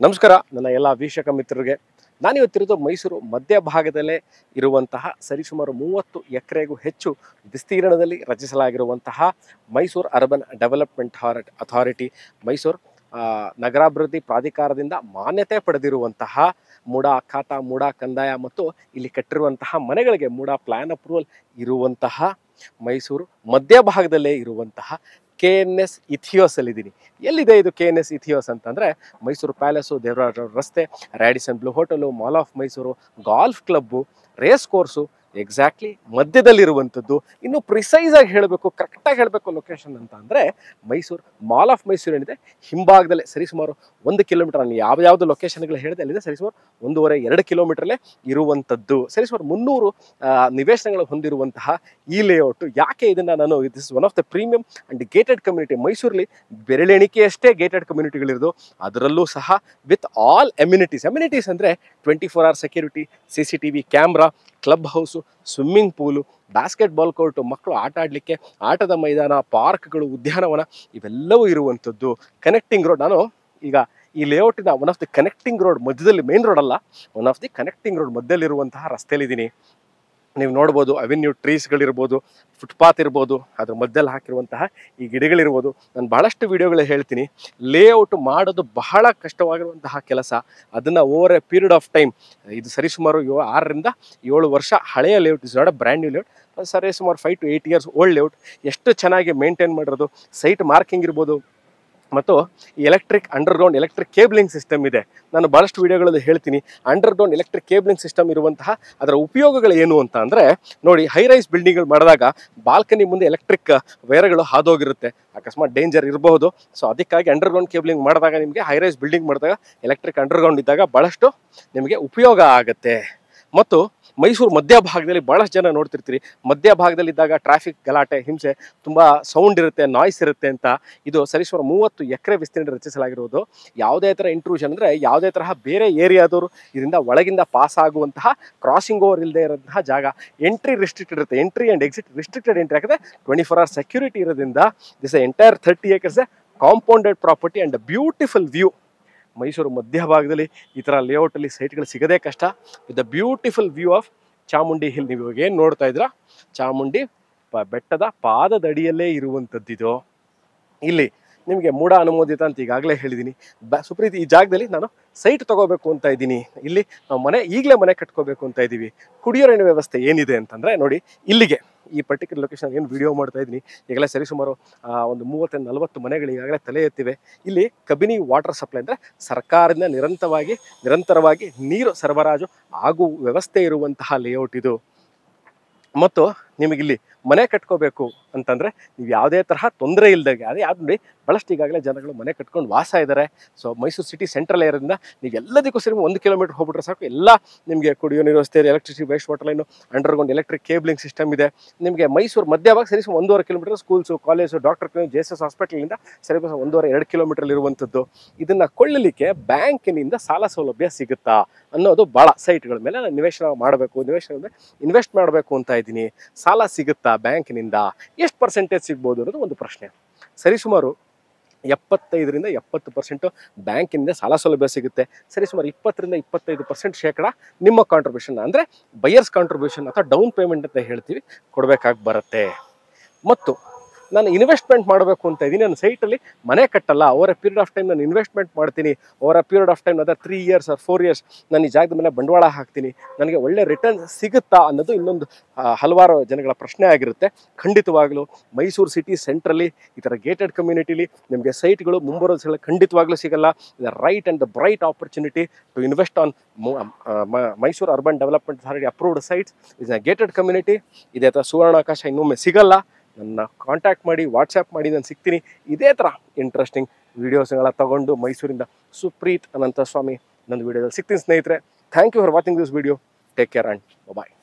ನಮಸ್ಕಾರ ನನ್ನ ಎಲ್ಲ ವೀಕ್ಷಕ ಮಿತ್ರರಿಗೆ ನಾನಿವತ್ತಿರೋದು ಮೈಸೂರು ಮಧ್ಯಭಾಗದಲ್ಲೇ ಇರುವಂತಹ ಸರಿಸುಮಾರು ಮೂವತ್ತು ಎಕರೆಗೂ ಹೆಚ್ಚು ವಿಸ್ತೀರ್ಣದಲ್ಲಿ ರಚಿಸಲಾಗಿರುವಂತಹ Mysuru urban development authority Mysuru ಆ, ನಗರಾಭಿವೃದ್ಧಿ ಪ್ರಾಧಿಕಾರದಿಂದ ಮಾನ್ಯತೆ ಪಡೆದಿರುವಂತಹ ಮೂಡ ಖಾತಾ ಮೂಡ ಕಂದಾಯ ಮತ್ತು ಇಲ್ಲಿ ಕಟ್ಟಿರುವಂತಹ ಮನೆಗಳಿಗೆ ಮೂಡ ಪ್ಲಾನ್ ಅಪ್ರೂವಲ್ ಇರುವಂತಹ ಮೈಸೂರು ಮಧ್ಯಭಾಗದಲ್ಲೇ ಇರುವಂತಹ ಕೆ ಎನ್ ಎಸ್ ಇಥಿಯೋಸ್ ಅಲ್ಲಿದ್ದೀನಿ ಎಲ್ಲಿದೆ ಇದು ಕೆ ಎನ್ ಎಸ್ ಇಥಿಯೋಸ್ ಅಂತಂದರೆ ಮೈಸೂರು ಪ್ಯಾಲೇಸು ದೇವರಾಜ ರೋಡ್ ರಸ್ತೆ Radisson Blu hotel mall of Mysuru golf club race course exactly ಮಧ್ಯದಲ್ಲಿರುವಂಥದ್ದು ಇನ್ನು ಪ್ರಿಸೈಸ್ ಆಗಿ ಹೇಳಬೇಕು ಕರೆಕ್ಟಾಗಿ ಹೇಳಬೇಕು ಲೊಕೇಶನ್ ಅಂತ ಅಂದರೆ ಮೈಸೂರು ಮಾಲ್ ಆಫ್ ಮೈಸೂರು ಏನಿದೆ ಹಿಂಭಾಗದಲ್ಲೇ ಸರಿಸುಮಾರು ಒಂದು ಕಿಲೋಮೀಟರ್ ನಾನು ಯಾವ ಯಾವ್ದು ಲೊಕೇಶನ್ಗಳು ಹೇಳಿದೆ ಅಲ್ಲಿದೆ ಸರಿಸುಮಾರು ಒಂದೂವರೆ ಎರಡು ಕಿಲೋಮೀಟ್ರಲ್ಲೇ ಇರುವಂಥದ್ದು ಸರಿಸುಮಾರು ಮುನ್ನೂರು ಆ, ನಿವೇಶನಗಳು ಹೊಂದಿರುವಂತಹ ಈ ಲೇಔಟು ಯಾಕೆ ಇದನ್ನು ನಾನು this one of the premium and gated community ಮೈಸೂರಲ್ಲಿ ಬೆರಳೆಣಿಕೆಯಷ್ಟೇ ಗೇಟೆಡ್ ಕಮ್ಯುನಿಟಿಗಳಿರೋದು ಅದರಲ್ಲೂ ಸಹ ವಿತ್ ಆಲ್ ಎಮ್ಯುನಿಟೀಸ್ ಎಮ್ಯುನಿಟೀಸ್ ಅಂದರೆ twenty four hour security C C T V camera club house swimming pool basketball court ಮಕ್ಕಳು ಆಟ ಆಡಲಿಕ್ಕೆ ಆಟದ ಮೈದಾನ ಪಾರ್ಕ್ಗಳು ಉದ್ಯಾನವನ ಇವೆಲ್ಲವೂ ಇರುವಂಥದ್ದು ಕನೆಕ್ಟಿಂಗ್ ರೋಡ್ ನಾನು ಈಗ ಈ ಲೇಔಟಿನ one of the connecting road ಮಧ್ಯದಲ್ಲಿ ಮೇನ್ ರೋಡ್ ಅಲ್ಲ one of the connecting road ಮಧ್ಯದಲ್ಲಿರುವಂತಹ ರಸ್ತೆಯಲ್ಲಿದ್ದೀನಿ ನೀವು ನೋಡ್ಬೋದು ಅವೆನ್ಯೂ ಟ್ರೀಸ್ಗಳಿರ್ಬೋದು ಫುಟ್ಪಾತ್ ಇರ್ಬೋದು ಅದ್ರ ಮಧ್ಯದಲ್ಲಿ ಹಾಕಿರುವಂತಹ ಈ ಗಿಡಗಳಿರ್ಬೋದು ನಾನು ಬಹಳಷ್ಟು ವಿಡಿಯೋಗಳು ಹೇಳ್ತೀನಿ ಲೇಔಟ್ ಮಾಡೋದು ಬಹಳ ಕಷ್ಟವಾಗಿರುವಂತಹ ಕೆಲಸ ಅದನ್ನು over a period of time ಇದು ಸರಿಸುಮಾರು ಯೋ ಆರರಿಂದ ಏಳು ವರ್ಷ ಹಳೆಯ layout is not a brand new layout ಸರಿ ಸುಮಾರು five to eight years old layout ಎಷ್ಟು ಚೆನ್ನಾಗಿ ಮೇಂಟೈನ್ ಮಾಡಿರೋದು ಸೈಟ್ ಮಾರ್ಕಿಂಗ್ ಇರ್ಬೋದು ಮತ್ತು ಈ electric underground electric cabling system ಇದೆ ನಾನು ಭಾಳಷ್ಟು ವಿಡಿಯೋಗಳಲ್ಲಿ ಹೇಳ್ತೀನಿ ಅಂಡರ್ಗ್ರೌಂಡ್ ಎಲೆಕ್ಟ್ರಿಕ್ ಕೇಬ್ಲಿಂಗ್ ಸಿಸ್ಟಮ್ ಇರುವಂತಹ ಅದರ ಉಪಯೋಗಗಳು ಏನು ಅಂತ ಅಂದರೆ ನೋಡಿ ಹೈ ರೈಸ್ ಬಿಲ್ಡಿಂಗ್ಗಳು ಮಾಡಿದಾಗ ಬಾಲ್ಕನಿ ಮುಂದೆ ಎಲೆಕ್ಟ್ರಿಕ್ ವೈರ್ಗಳು ಹಾದೋಗಿರುತ್ತೆ ಅಕಸ್ಮಾತ್ ಡೇಂಜರ್ ಇರಬಹುದು ಸೊ ಅದಕ್ಕಾಗಿ ಅಂಡರ್ಗ್ರೌಂಡ್ ಕೇಬ್ಲಿಂಗ್ ಮಾಡಿದಾಗ ನಿಮಗೆ ಹೈ ರೈಸ್ ಬಿಲ್ಡಿಂಗ್ ಮಾಡಿದಾಗ ಎಲೆಕ್ಟ್ರಿಕ್ ಅಂಡರ್ಗ್ರೌಂಡ್ ಇದ್ದಾಗ ಭಾಳಷ್ಟು ನಿಮಗೆ ಉಪಯೋಗ ಆಗುತ್ತೆ ಮತ್ತು ಮೈಸೂರು ಮಧ್ಯಭಾಗದಲ್ಲಿ ಭಾಳಷ್ಟು ಜನ ನೋಡ್ತಿರ್ತೀರಿ ಮಧ್ಯಭಾಗದಲ್ಲಿದ್ದಾಗ ಟ್ರಾಫಿಕ್ ಗಲಾಟೆ ಹಿಂಸೆ ತುಂಬ ಸೌಂಡ್ ಇರುತ್ತೆ ನಾಯ್ಸ್ ಇರುತ್ತೆ ಅಂತ ಇದು ಸರಿಸುಮಾರು ಮೂವತ್ತು ಎಕರೆ ವಿಸ್ತೀರ್ಣ ರಚಿಸಲಾಗಿರುವುದು ಯಾವುದೇ ಥರ ಇಂಟ್ರೂಷನ್ ಅಂದರೆ ಯಾವುದೇ ತರಹ ಬೇರೆ ಏರಿಯಾದವರು ಇದರಿಂದ ಒಳಗಿಂದ ಪಾಸ್ ಆಗುವಂತಹ ಕ್ರಾಸಿಂಗ್ ಓವರ್ ಇಲ್ಲದೆ ಇರೋಂತಹ ಜಾಗ ಎಂಟ್ರಿ ರಿಸ್ಟ್ರಿಕ್ಟೆಡ್ ಇರುತ್ತೆ entry and exit restricted entry ಯಾಕಂದರೆ ಟ್ವೆಂಟಿ ಫೋರ್ ಅವರ್ ಸೆಕ್ಯೂರಿಟಿ ಇರೋದ್ರಿಂದ this entire thirty acres compounded property and beautiful view Mysuru ಮಧ್ಯಭಾಗದಲ್ಲಿ ಈ ಥರ ಲೇಔಟಲ್ಲಿ ಸೈಟ್ಗಳು ಸಿಗೋದೇ ಕಷ್ಟ with the beautiful view of Chamundi hill ನೀವು ಇವಾಗ ಏನು ನೋಡ್ತಾ ಇದ್ದೀರಾ ಚಾಮುಂಡಿ ಪ- ಬೆಟ್ಟದ ಪಾದದಡಿಯಲ್ಲೇ ಇರುವಂಥದ್ದಿದು ಇಲ್ಲಿ ನಿಮಗೆ ಮೂಢ ಅನುಮೋದಿತ ಅಂತ ಈಗಾಗಲೇ ಹೇಳಿದ್ದೀನಿ ಬ ಸುಪ್ರೀತಿ ಈ ಜಾಗದಲ್ಲಿ ನಾನು ಸೈಟ್ ತಗೋಬೇಕು ಅಂತ ಇದ್ದೀನಿ ಇಲ್ಲಿ ನಾವು ಮನೆ ಈಗಲೇ ಮನೆ ಕಟ್ಕೋಬೇಕು ಅಂತ ಇದ್ದೀವಿ ಕುಡಿಯೋ ನೀರಿನ ವ್ಯವಸ್ಥೆ ಏನಿದೆ ಅಂತಂದರೆ ನೋಡಿ ಇಲ್ಲಿಗೆ ಈ ಪರ್ಟಿಕ್ಯುಲರ್ ಲೊಕೇಶನ್ ಏನು ವಿಡಿಯೋ ಮಾಡ್ತಾ ಇದ್ದೀನಿ ಈಗಲೇ ಸರಿಸುಮಾರು ಆ, ಒಂದು ಮೂವತ್ತರಿಂದ ನಲವತ್ತು ಮನೆಗಳು ಈಗಾಗಲೇ ತಲೆ ಎತ್ತಿವೆ ಇಲ್ಲಿ ಕಬಿನಿ ವಾಟರ್ ಸಪ್ಲೈ ಅಂದರೆ ಸರ್ಕಾರದಿಂದ ನಿರಂತರವಾಗಿ ನಿರಂತರವಾಗಿ ನೀರು ಸರಬರಾಜು ಆಗುವ ವ್ಯವಸ್ಥೆ ಇರುವಂತಹ ಲೇಔಟ್ ಇದು ಮತ್ತು ನಿಮಗಿಲ್ಲಿ ಮನೆ ಕಟ್ಕೋಬೇಕು ಅಂತಂದರೆ ನೀವು ಯಾವುದೇ ತರಹ ತೊಂದರೆ ಇಲ್ಲದಾಗೆ ಅದೇ ಯಾವ್ದು ನೋಡಿ ಭಾಳಷ್ಟು ಈಗಾಗಲೇ ಜನಗಳು ಮನೆ ಕಟ್ಕೊಂಡು ವಾಸ ಇದ್ದಾರೆ ಸೊ ಮೈಸೂರು ಸಿಟಿ ಸೆಂಟ್ರಲ್ ಏರಿಯಾದಿಂದ ನೀವು ಎಲ್ಲದಕ್ಕೂ ಸರಿ ಒಂದು ಕಿಲೋಮೀಟರ್ ಹೋಗ್ಬಿಟ್ರೆ ಸಾಕು ಎಲ್ಲ ನಿಮಗೆ ಕುಡಿಯೋ ನೀರು ವ್ಯವಸ್ಥೆ electricity waste water line underground electric cabling system ಇದೆ ನಿಮಗೆ ಮೈಸೂರು ಮಧ್ಯಭಾಗ ಸರಿ ಸುಮಾರು ಒಂದೂವರೆ kilometre schools college doctor J S S ಹಾಸ್ಪಿಟಲಿಂದ ಸರಿ ಸುಮಾರು ಒಂದೂವರೆ ಎರಡು ಕಿಲೋಮೀಟರ್ ಇರುವಂಥದ್ದು ಇದನ್ನು ಕೊಳ್ಳಲಿಕ್ಕೆ ಬ್ಯಾಂಕಿನಿಂದ ಸಾಲ ಸೌಲಭ್ಯ ಸಿಗುತ್ತಾ ಅನ್ನೋದು ಭಾಳ ಸೈಟ್ಗಳ ಮೇಲೆ ನಾನು ನಿವೇಶನ ಮಾಡಬೇಕು ನಿವೇಶನ ಮೇಲೆ ಇನ್ವೆಸ್ಟ್ ಮಾಡಬೇಕು ಅಂತ ಇದ್ದೀನಿ ಸಾಲ ಸಿಗುತ್ತಾ ಬ್ಯಾಂಕಿನಿಂದ ಎಷ್ಟು ಪರ್ಸೆಂಟೇಜ್ ಸಿಗ್ಬೋದು ಅನ್ನೋದು ಒಂದು ಪ್ರಶ್ನೆ ಸರಿಸುಮಾರು ಎಪ್ಪತ್ತೈದರಿಂದ ಎಪ್ಪತ್ತು ಪರ್ಸೆಂಟು ಬ್ಯಾಂಕಿನಿಂದ ಸಾಲ ಸೌಲಭ್ಯ ಸಿಗುತ್ತೆ ಸರಿ ಸುಮಾರು ಇಪ್ಪತ್ತರಿಂದ ಇಪ್ಪತ್ತೈದು ಪರ್ಸೆಂಟ್ ಶೇಕಡ ನಿಮ್ಮ ಕಾಂಟ್ರಿಬ್ಯೂಷನ್ ಅಂದರೆ ಬಯರ್ಸ್ ಕಾಂಟ್ರಿಬ್ಯೂಷನ್ ಅಥವಾ ಡೌನ್ ಪೇಮೆಂಟ್ ಅಂತ ಹೇಳ್ತೀವಿ ಕೊಡಬೇಕಾಗಿ ಬರುತ್ತೆ ಮತ್ತು ನಾನು ಇನ್ವೆಸ್ಟ್ಮೆಂಟ್ ಮಾಡಬೇಕು ಅಂತ ಇದ್ದೀನಿ ನನ್ನ ಸೈಟಲ್ಲಿ ಮನೆ ಕಟ್ಟಲ್ಲ over a period of time ನಾನು ಇನ್ವೆಸ್ಟ್ಮೆಂಟ್ ಮಾಡ್ತೀನಿ over a period of time ಅದರ three years or four years ನಾನು ಈ ಜಾಗದ ಮೇಲೆ ಬಂಡವಾಳ ಹಾಕ್ತೀನಿ ನನಗೆ ಒಳ್ಳೆ ರಿಟರ್ನ್ ಸಿಗುತ್ತಾ ಅನ್ನೋದು ಇನ್ನೊಂದು ಆ, ಹಲವಾರು ಜನಗಳ ಪ್ರಶ್ನೆ ಆಗಿರುತ್ತೆ ಖಂಡಿತವಾಗಲೂ ಮೈಸೂರು ಸಿಟಿ ಸೆಂಟ್ರಲ್ಲಿ ಈ ಥರ ಗೇಟೆಡ್ ಕಮ್ಯುನಿಟಿಲಿ ನಿಮಗೆ ಸೈಟ್ಗಳು ಮುಂಬರೋ ದಿವಸಗಳಲ್ಲಿ ಖಂಡಿತವಾಗ್ಲೂ ಸಿಗಲ್ಲ the right and the bright opportunity to invest on Mysuru urban development authority approved sites is a gated community ಇದೇ ಥರ ಸುವರ್ಣಾವಕಾಶ ಇನ್ನೊಮ್ಮೆ ಸಿಗಲ್ಲ ನನ್ನ ಕಾಂಟ್ಯಾಕ್ಟ್ ಮಾಡಿ ವಾಟ್ಸ್ಯಾಪ್ ಮಾಡಿ ನಾನು ಸಿಗ್ತೀನಿ ಇದೇ ಥರ ಇಂಟ್ರೆಸ್ಟಿಂಗ್ ವೀಡಿಯೋಸ್ಗಳ ತಗೊಂಡು ಮೈಸೂರಿಂದ ಸುಪ್ರೀತ್ ಅನಂತ ಸ್ವಾಮಿ ನನ್ನ ವೀಡಿಯೋದಲ್ಲಿ ಸಿಗ್ತೀನಿ ಸ್ನೇಹಿತರೆ thank you for watching this video take care and bye